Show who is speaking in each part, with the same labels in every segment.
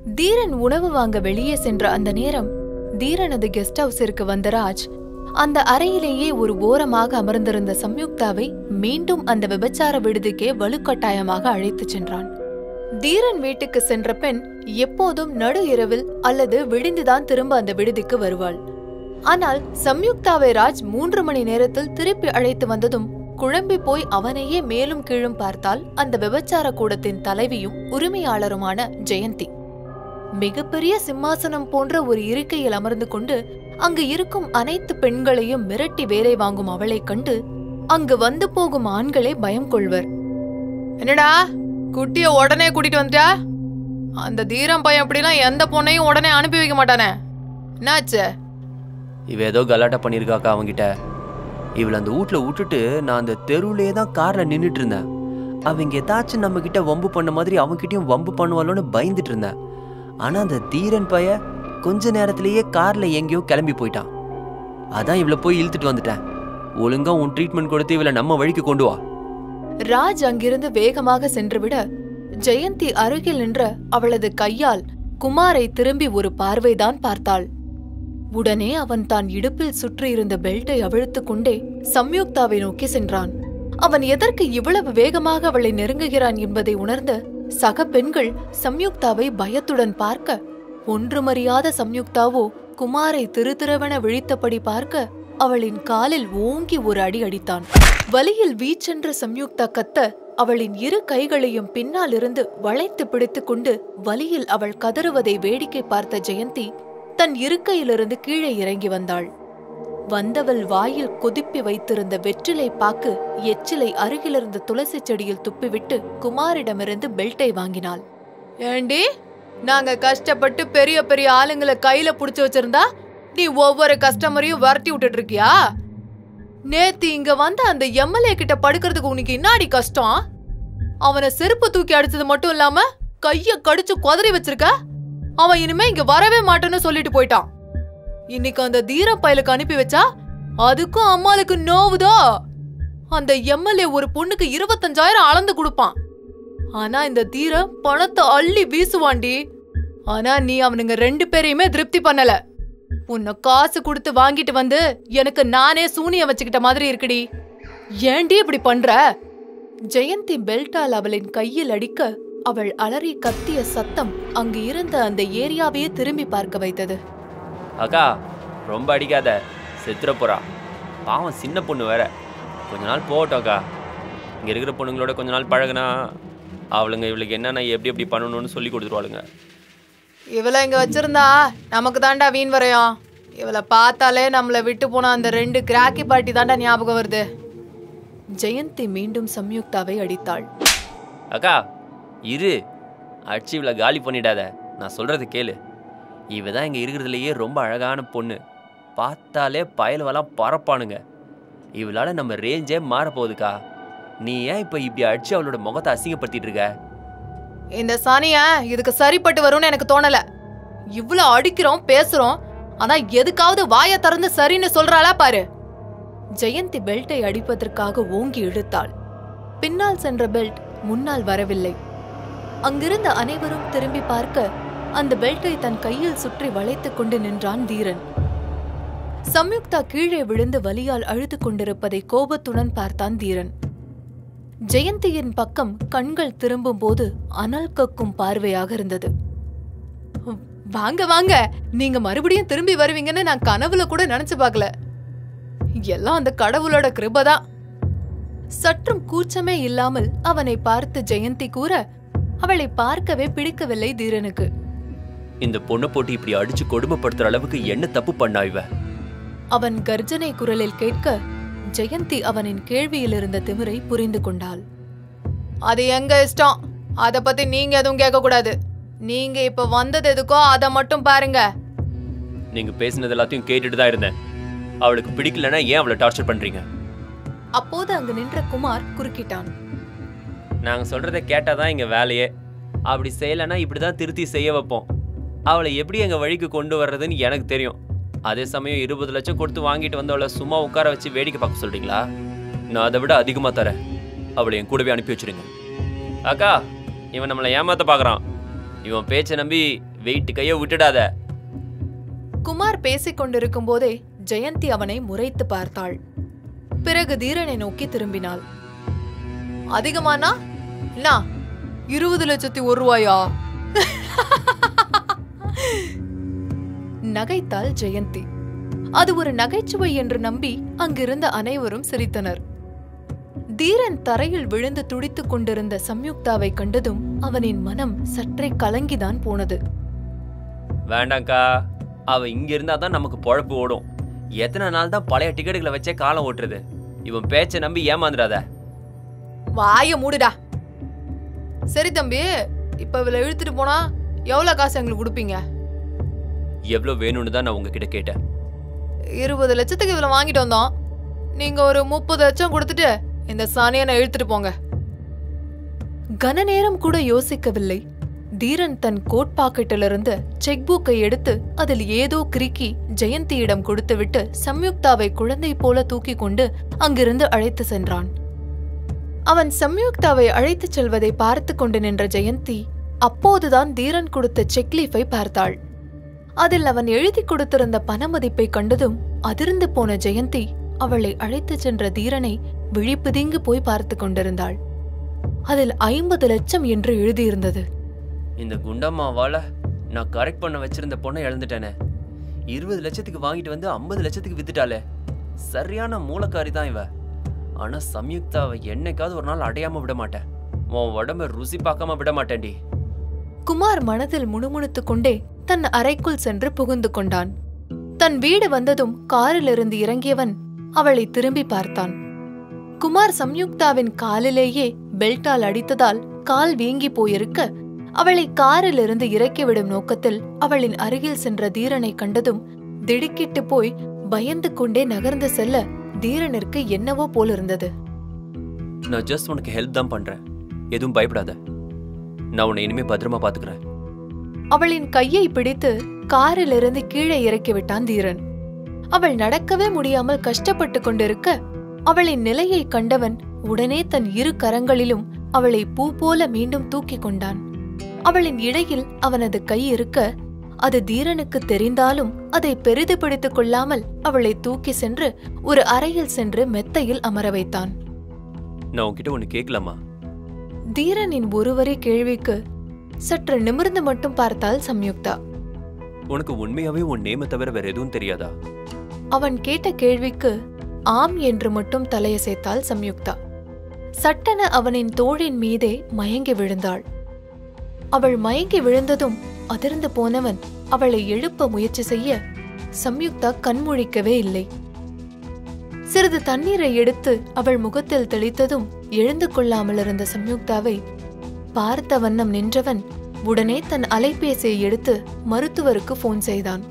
Speaker 1: தீரன் உணவு வாங்க வெளியே சென்ற அந்த நேரம் தீரனது கெஸ்ட் ஹவுஸிற்கு வந்த ராஜ் அந்த அறையிலேயே ஒரு ஓரமாக அமர்ந்திருந்த சம்யுக்தாவை மீண்டும் அந்த விபச்சார விடுதிக்கே வலுக்கட்டாயமாக அழைத்துச் சென்றான் தீரன் வீட்டுக்கு சென்ற பெண் எப்போதும் நடு இரவில் அல்லது விடிந்துதான் திரும்ப அந்த விடுதிக்கு வருவாள் ஆனால் சம்யுக்தாவை ராஜ் மூன்று மணி நேரத்தில் திருப்பி அழைத்து வந்ததும் குழம்பி போய் அவனையே மேலும் கீழும் பார்த்தால் அந்த விபச்சார கூடத்தின் தலைவியும் உரிமையாளருமான ஜெயந்தி மிகப்பெரிய சிம்மாசனம் போன்ற ஒரு இருக்கையில் அமர்ந்து கொண்டு அங்கு இருக்கும் அனைத்து பெண்களையும் மிரட்டி வேலை வாங்கும் அவளைக் கண்டு அங்கு வந்து போகும் ஆண்களே பயம் கொள்வர் என்னடா குட்டிய உடனே கூட்டிட்டு வந்துட்டா அந்த தீரம் பையன் அப்படிலாம் எந்த பொண்ணையும் உடனே அனுப்பி வைக்க மாட்டானே என்னாச்சு
Speaker 2: இவ ஏதோ கலாட்டா பண்ணியிருக்காக்கா அவங்கிட்ட இவளை அந்த வீட்ல விட்டுட்டு நான் அந்த தெருவுலயே தான் கார்ல நின்னுட்டு இருந்தேன் அவங்க ஏதாச்சும் நம்ம கிட்ட வம்பு பண்ண மாதிரி அவன்கிட்டயும் வம்பு பண்ணுவாளோன்னு பயந்துட்டு இருந்தேன் ஆனா அந்த தீரன் பைய கொஞ்ச நேரத்திலேயே கார்ல எங்கேயோ கிளம்பி போயிட்டான் அதான் இவளை போய் இழுத்துட்டு வந்துட்டேன் ஒழுங்கா உன் ட்ரீட்மெண்ட் கொடுத்து இவளை நம்ம வழிக்கு கொண்டு வா
Speaker 1: ராஜ் அங்கிருந்து வேகமாக சென்றுவிட ஜெயந்தி அருகில் நின்ற அவளது கையால் குமாரை திரும்பி ஒரு பார்வைதான் பார்த்தாள் உடனே அவன் தான் இடுப்பில் சுற்றியிருந்த பெல்ட்டை அவிழ்த்துக் கொண்டே சம்யுக்தாவை நோக்கி சென்றான் அவன் எதற்கு இவ்வளவு வேகமாக அவளை நெருங்குகிறான் என்பதை உணர்ந்த சக பெண்கள் சம்யுக்தாவை பயத்துடன் பார்க்க ஒன்றுமறியாத சம்யுக்தாவோ குமாரை திருதிருவென விழித்தபடி பார்க்க அவளின் காலில் ஓங்கி ஒரு அடி அடித்தான் வலியில் வீச்சென்ற சம்யுக்தா கத்த அவளின் இரு கைகளையும் பின்னாலிருந்து வளைத்து பிடித்துக் கொண்டு வலியில் அவள் கதறுவதை வேடிக்கை பார்த்த ஜெயந்தி தன் இருக்கையிலிருந்து கீழே இறங்கி வந்தாள் வந்தவள் வாயில் கொதிப்பி வைத்திருந்த வெற்றிலை பாக்கு எச்சிலை அருகிலிருந்த துளசி செடியில் துப்பிவிட்டு குமாரிடமிருந்து பெல்ட்டை வாங்கினாள் ஏண்டி நாங்க கஷ்டப்பட்டு பெரிய பெரிய ஆளுங்களை கையில புடிச்சு வச்சிருந்தா நீ ஒவ்வொரு கஸ்டமரையும் வரட்டி விட்டுட்டு இருக்கியா நேத்து இங்க வந்த அந்த எம்எல்ஏ கிட்ட படுக்கிறதுக்கு உனக்கு இன்னாடி கஷ்டம் அவனை செருப்பு தூக்கி அடிச்சது மட்டும் இல்லாம கைய கடிச்சு குதறி வச்சிருக்க அவன் இனிமே இங்க வரவே மாட்டேன்னு சொல்லிட்டு போயிட்டான் இன்னைக்கு அந்த தீர பயலுக்கு அனுப்பி வச்சா அதுக்கும் அம்மாளுக்கு நோவுதோ அந்த எம்எல்ஏ ஒரு பொண்ணுக்கு இருபத்தஞ்சாயிரம் அளந்து கொடுப்பான் ஆனா இந்த தீர பணத்தை அள்ளி வீசுவாண்டி ஆனா நீ அவனுங்க ரெண்டு பேரையுமே திருப்தி பண்ணல உன்னை காசு கொடுத்து வாங்கிட்டு வந்து எனக்கு நானே சூனியம் வச்சுக்கிட்ட மாதிரி இருக்குடி ஏண்டி இப்படி பண்ற ஜெயந்தி பெல்ட்டால் அவளின் கையில் அடிக்க அவள் அலறி கத்திய சத்தம் அங்கு இருந்த அந்த ஏரியாவையே திரும்பி பார்க்க வைத்தது
Speaker 2: அக்கா ரொம்ப அடிக்காத செத்துற போறா பாவம் சின்ன பொண்ணு வேற கொஞ்ச நாள் போகட்டும் அக்கா இங்க இருக்கிற பொண்ணுங்களோட கொஞ்ச நாள் பழகுனா அவளுங்க இவளுக்கு என்னென்ன எப்படி எப்படி பண்ணணும்னு சொல்லி கொடுத்துருவாளுங்க
Speaker 1: இவளை இங்க வச்சிருந்தா நமக்கு தாண்டா வீண் வரையும் இவளை பார்த்தாலே நம்மள விட்டு போன அந்த ரெண்டு கிராக்கி பாட்டி தாண்டா ஞாபகம் வருது ஜெயந்தி மீண்டும் சம்யுக்தாவை அடித்தாள்
Speaker 2: அக்கா இரு அடிச்சு இவளை காலி பண்ணிடாத நான் சொல்றது கேளு இவ தான் இங்க இருக்கிறதுலயே ரொம்ப அழகான பொண்ணு பார்த்தாலே பயலுவெல்லாம் பறப்பானுங்க இவளால நம்ம ரேஞ்சே மாற போகுதுக்கா நீ ஏன் இப்ப இப்படி அடிச்சு அவளோட முகத்தை அசிங்கப்படுத்திட்டு இருக்க
Speaker 1: இந்த சனிய இதுக்கு சரிப்பட்டு வரும்னு எனக்கு தோணல இவ்ளோ அடிக்கிறோம் பேசுறோம் ஆனா எதுக்காவது வாயை திறந்து சரின்னு சொல்றாளா பாரு ஜெயந்தி பெல்ட்டை அடிப்பதற்காக ஓங்கி இழுத்தாள் பின்னால் சென்ற பெல்ட் முன்னால் வரவில்லை அங்கிருந்த அனைவரும் திரும்பி பார்க்க அந்த பெல்ட்டை தன் கையில் சுற்றி வளைத்துக் கொண்டு நின்றான் தீரன் சம்யுக்தா கீழே விழுந்து வலியால் அழுது கொண்டிருப்பதை கோபத்துடன் பார்த்தான் தீரன் ஜெயந்தியின் பக்கம் கண்கள் திரும்பும் போது அனல் கக்கும் பார்வையாக இருந்தது வாங்க வாங்க நீங்க மறுபடியும் திரும்பி வருவீங்கன்னு நான் கனவுல கூட நினைச்சு பார்க்கல எல்லாம் அந்த கடவுளோட கிருபதான் சற்றும் கூச்சமே இல்லாமல் அவனை பார்த்து ஜெயந்தி கூற அவளை பார்க்கவே பிடிக்கவில்லை தீரனுக்கு
Speaker 2: இந்த பொண்ணை போட்டு இப்படி அடிச்சு கொடுமைப்படுத்துற அளவுக்கு என்ன தப்பு பண்ணா இவ
Speaker 1: அவன் கர்ஜனை குரலில் கேட்க ஜெயந்தி அவனின் கேள்வியில் இருந்த திமிரை புரிந்து கொண்டாள் அது எங்க இஷ்டம் அத பத்தி நீங்க எதுவும் கேட்க கூடாது நீங்க இப்ப வந்தது எதுக்கோ அத மட்டும் பாருங்க
Speaker 2: நீங்க பேசினது எல்லாத்தையும் கேட்டுட்டு தான் இருந்தேன் அவளுக்கு பிடிக்கலன்னா ஏன் அவளை டார்ச்சர் பண்றீங்க
Speaker 1: அப்போது அங்கு நின்ற குமார் குறுக்கிட்டான்
Speaker 2: நாங்க சொல்றத கேட்டாதான் இங்க வேலையே அப்படி செய்யலைன்னா இப்படிதான் திருத்தி செய்ய வைப்போம் அவளை எப்படி எங்க வழிக்கு கொண்டு வர்றதுன்னு எனக்கு தெரியும் அதே சமயம் இருபது லட்சம் கொடுத்து வாங்கிட்டு வந்தவளை சும்மா உட்கார வச்சு வேடிக்கை பார்க்க சொல்றீங்களா நான் அதை விட அதிகமா தரேன் அவளை என் கூடவே அனுப்பி வச்சிருங்க அக்கா இவன் நம்மளை ஏமாத்த பார்க்கறான் இவன் பேச்சை நம்பி வெயிட் கையை விட்டுடாத
Speaker 1: குமார் பேசிக் கொண்டிருக்கும் போதே ஜெயந்தி அவனை முறைத்து பார்த்தாள் பிறகு தீரனை நோக்கி திரும்பினாள் அதிகமானா என்ன இருபது லட்சத்தி ஒரு ரூபாயா நகைத்தாள் ஜெயந்தி அது ஒரு நகைச்சுவை என்று நம்பி அங்கிருந்த அனைவரும் சிரித்தனர் தீரன் தரையில் விழுந்து துடித்துக் கொண்டிருந்த சம்யுக்தாவை கண்டதும் அவனின் மனம் சற்றே கலங்கிதான் போனது
Speaker 2: வேண்டாங்க்கா அவ இங்க இருந்தா தான் நமக்கு பொழப்பு ஓடும் எத்தனை நாள் தான் பழைய டிக்கெட்டுகளை வச்சே காலம் ஓட்டுறது இவன் பேச்சை நம்பி ஏமாந்துடாத
Speaker 1: வாய மூடுடா சரி தம்பி இப்ப இவளை இழுத்துட்டு போனா எவ்வளவு காசு எங்களுக்கு கொடுப்பீங்க
Speaker 2: எவ்வளவு வேணும்னு தான் நான் உங்ககிட்ட கேட்டேன்
Speaker 1: இருபது லட்சத்துக்கு இவளை வாங்கிட்டு வந்தோம் நீங்க ஒரு முப்பது லட்சம் கொடுத்துட்டு இந்த சாணியனை இழுத்துட்டு போங்க கன நேரம் கூட யோசிக்கவில்லை தீரன் தன் கோட் பாக்கெட்டிலிருந்து செக் புக்கை எடுத்து அதில் ஏதோ கிறுக்கி ஜெயந்தியிடம் கொடுத்துவிட்டு சம்யுக்தாவை குழந்தை போல தூக்கிக் கொண்டு அங்கிருந்து அழைத்து சென்றான் அவன் சம்யுக்தாவை அழைத்துச் செல்வதை பார்த்து கொண்டு நின்ற ஜெயந்தி அப்போதுதான் தீரன் கொடுத்த செக்லீஃபை பார்த்தாள் அதில் அவன் எழுதி கொடுத்திருந்த பண மதிப்பை கண்டதும் அதிர்ந்து போன ஜெயந்தி அவளை அழைத்துச் சென்ற தீரனை விழிப்புதிங்கு போய் பார்த்து கொண்டிருந்தாள் அதில் ஐம்பது லட்சம் என்று எழுதியிருந்தது
Speaker 2: இந்த குண்டம்மாவால நான் கரெக்ட் பண்ண வச்சிருந்த பொண்ணை இழந்துட்டேனே இருபது லட்சத்துக்கு வாங்கிட்டு வந்து ஐம்பது லட்சத்துக்கு வித்துட்டாளே சரியான மூலக்காரி தான் இவ ஆனா சம்யுக்தாவை என்னைக்காவது ஒரு நாள் அடையாம விட மாட்டேன் உன் உடம்ப ருசி பார்க்காம விட மாட்டேன்டி
Speaker 1: குமார் மனதில் முணுமுணுத்துக் கொண்டே தன் அறைக்குள் சென்று புகுந்து கொண்டான் தன் வீடு வந்ததும் காரிலிருந்து இறங்கியவன் அவளை திரும்பி பார்த்தான் குமார் சம்யுக்தாவின் காலிலேயே பெல்ட்டால் அடித்ததால் கால் வீங்கி போயிருக்க அவளை காரிலிருந்து இறக்கிவிடும் நோக்கத்தில் அவளின் அருகில் சென்ற தீரனை கண்டதும் திடுக்கிட்டு போய் பயந்து கொண்டே நகர்ந்து செல்ல தீரனிற்கு என்னவோ போலிருந்தது
Speaker 2: நான் ஜஸ்ட் உனக்கு ஹெல்ப் தான் பண்றேன் எதுவும் பயப்படாத நான் உன்னை இனிமே பத்திரமா பாத்துக்கிறேன்
Speaker 1: அவளின் கையை பிடித்து காரிலிருந்து கீழே இறக்கி விட்டான் தீரன் அவள் நடக்கவே முடியாமல் கஷ்டப்பட்டு கொண்டிருக்க அவளின் நிலையை கண்டவன் உடனே தன் இரு கரங்களிலும் அவளை பூ போல மீண்டும் தூக்கிக் கொண்டான் அவளின் இடையில் அவனது கை இருக்க அது தீரனுக்கு தெரிந்தாலும் அதை பெரிது பிடித்துக் கொள்ளாமல் அவளை தூக்கி சென்று ஒரு அறையில் சென்று மெத்தையில் அமர வைத்தான்
Speaker 2: நான் உன்கிட்ட ஒன்று கேட்கலாமா
Speaker 1: தீரனின் ஒருவரி கேள்விக்கு சற்று நிமிர்ந்து மட்டும் பார்த்தாள் சம்யுக்தா
Speaker 2: உனக்கு உண்மையாவே உன் நேமை தவிர வேற எதுவும் தெரியாதா
Speaker 1: அவன் கேட்ட கேள்விக்கு ஆம் என்று மட்டும் தலையசைத்தாள் சம்யுக்தா சட்டென அவனின் தோழின் மீதே மயங்கி விழுந்தாள் அவள் மயங்கி விழுந்ததும் அதிர்ந்து போனவன் அவளை எழுப்ப முயற்சி செய்ய சம்யுக்தா கண்முழிக்கவே இல்லை சிறிது தண்ணீரை எடுத்து அவள் முகத்தில் தெளித்ததும் எழுந்து கொள்ளாமல் இருந்த சம்யுக்தாவை பார்த்த வண்ணம் நின்றவன் உடனே தன் அலைபேசியை எடுத்து மருத்துவருக்கு போன் செய்தான்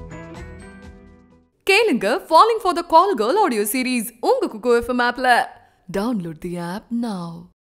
Speaker 3: கேளுங்க falling for the call girl audio series உங்க குக்கு எஃப்எம் ஆப்ல டவுன்லோட் தி ஆப் நவ்